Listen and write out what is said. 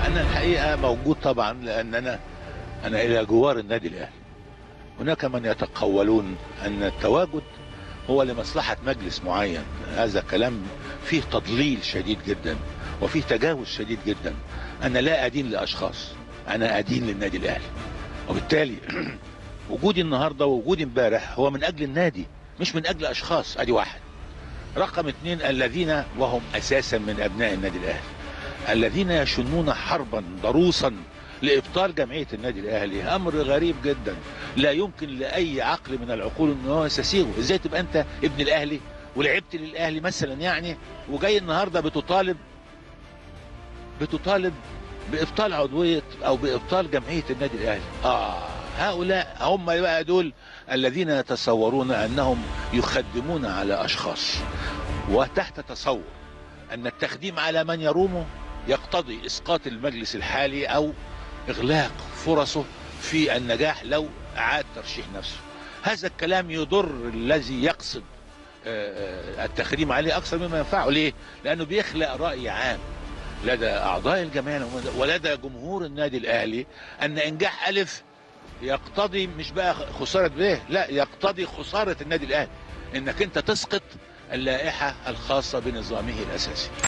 أنا الحقيقة موجود طبعا لأن أنا أنا إلى جوار النادي الأهلي هناك من يتقولون أن التواجد هو لمصلحة مجلس معين هذا كلام فيه تضليل شديد جدا وفيه تجاوز شديد جدا أنا لا أدين لأشخاص أنا أدين للنادي الأهلي وبالتالي وجودي النهاردة ووجودي امبارح هو من أجل النادي مش من أجل أشخاص أدي واحد رقم اثنين الذين وهم أساسا من أبناء النادي الأهلي الذين يشنون حربا ضروسا لابطال جمعيه النادي الاهلي امر غريب جدا لا يمكن لاي عقل من العقول ان هو يستسيغه ازاي تبقى انت ابن الاهلي ولعبت للاهلي مثلا يعني وجاي النهارده بتطالب بتطالب بابطال عضويه او بابطال جمعيه النادي الاهلي اه هؤلاء هم بقى دول الذين يتصورون انهم يخدمون على اشخاص وتحت تصور ان التخديم على من يرومه يقتضي اسقاط المجلس الحالي او اغلاق فرصه في النجاح لو اعاد ترشيح نفسه هذا الكلام يضر الذي يقصد التخديم عليه اكثر مما ينفعه ليه لانه بيخلق راي عام لدى اعضاء الجمعيه ولدى جمهور النادي الاهلي ان انجاح الف يقتضي مش بقى خساره ب لا يقتضي خساره النادي الاهلي انك انت تسقط اللائحه الخاصه بنظامه الاساسي